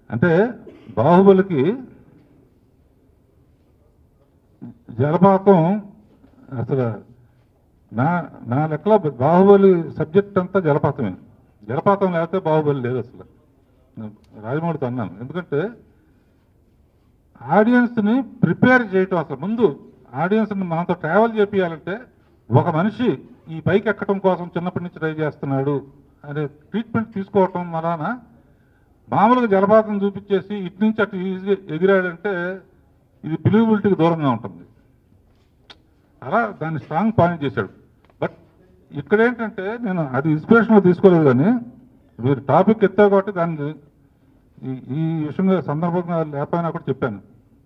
అంటే బాహుబలికి జలపాతం అసలు నా నా లెక్కలో బాహుబలి సబ్జెక్ట్ అంతా జలపాతమే జలపాతం లేకపోతే బాహుబలి లేదు అసలు నేను రాజమౌళితో అన్నాను ఎందుకంటే ఆడియన్స్ని ప్రిపేర్ చేయటం అసలు ముందు ఆడియన్స్ని మనతో ట్రావెల్ చేపియాలంటే ఒక మనిషి ఈ పైకి ఎక్కడం కోసం చిన్నప్పటి నుంచి ట్రై చేస్తున్నాడు అనే ట్రీట్మెంట్ తీసుకోవటం వలన మామూలుగా జలపాతం చూపించేసి ఇటు నుంచి అటు ఈజీ ఎగిరాడంటే ఇది బిలీవబిలిటీకి దూరంగా ఉంటుంది అలా దాన్ని స్ట్రాంగ్ పాయింట్ చేశాడు బట్ ఇక్కడ ఏంటంటే నేను అది ఇన్స్పిరేషన్లో తీసుకోలేదు కానీ మీరు టాపిక్ ఎత్తావు కాబట్టి దాన్ని ఈ- ఈ విషయంగా సందర్భంగా లేకపోయినా కూడా చెప్పాను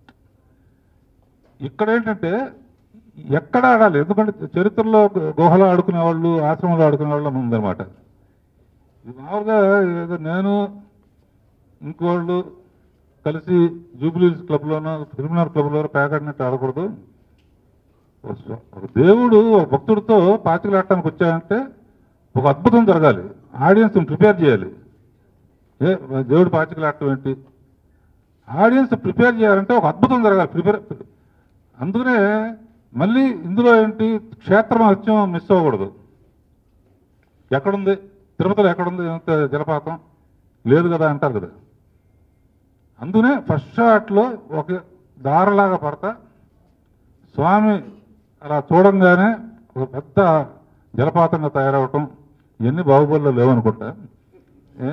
ఇక్కడ ఏంటంటే ఎక్కడ ఆడాలి ఎందుకంటే చరిత్రలో గుహలో ఆడుకునే వాళ్ళు ఆశ్రమంలో ఆడుకునే వాళ్ళు అని ఉందన్నమాట ఇది మామూలుగా ఏదో నేను ఇంకోళ్ళు కలిసి జూబిలీస్ క్లబ్లోనో క్రిమినల్ క్లబ్లోనో పేకాడినట్టు ఆడకూడదు ఒక స్వ- ఒక దేవుడు ఒక భక్తుడితో పాచికలాడటానికి వచ్చాడంటే ఒక అద్భుతం జరగాలి ఆడియన్స్ ప్రిపేర్ చేయాలి ఏ దేవుడు పాచికలాడటం ఏంటి ఆడియన్స్ ప్రిపేర్ చేయాలంటే ఒక అద్భుతం జరగాలి ప్రిపేర్ అందుకనే మళ్ళీ ఇందులో ఏంటి క్షేత్ర మహత్యం మిస్ అవ్వకూడదు ఎక్కడుంది తిరుపతిలో ఎక్కడుంది ఎంత జలపాతం లేదు కదా అంటారు కదా అందుకనే ఫస్ట్ షాట్లో ఒక దారలాగా పడతా స్వామి అలా చూడంగానే ఒక పెద్ద జలపాతంగా తయారవటం ఇవన్నీ బాహుబలిలో లేవనుకుంటా ఏ?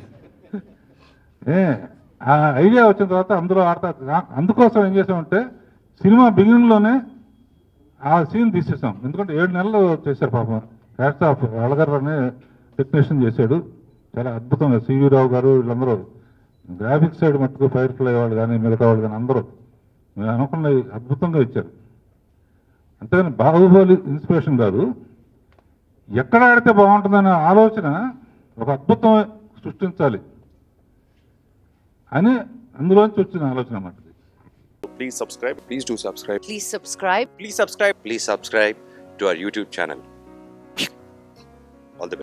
ఏ ఆ ఐడియా వచ్చిన తర్వాత అందులో ఆడతా నా- అందుకోసం ఏం చేసామంటే సినిమా బిగినింగ్లోనే ఆ సీన్ తీసేసాం ఎందుకంటే ఏడు నెలలు చేశారు పాపం హ్యాట్స్ ఆఫ్ అళగర్ అనే టెక్నీషియన్ చేశాడు చాలా అద్భుతంగా సివి రావు గారు వీళ్ళందరూ గ్రాఫిక్స్ సైడ్ మట్టుకు ఫైర్ ఫ్లై వాళ్ళు కానీ మిగతా వాళ్ళు కానీ అందరూ మేము అనుకున్న అద్భుతంగా ఇచ్చారు అంతేగాని బాహుబలి ఇన్స్పిరేషన్ కాదు ఎక్కడ ఆడితే బాగుంటుందనే ఆలోచన ఒక అద్భుతం సృష్టించాలి అని అందులోంచి వచ్చిన ఆలోచన అన్నమాట ఇది. Please subscribe. Please do subscribe. Please subscribe. Please subscribe. Please subscribe to our YouTube channel.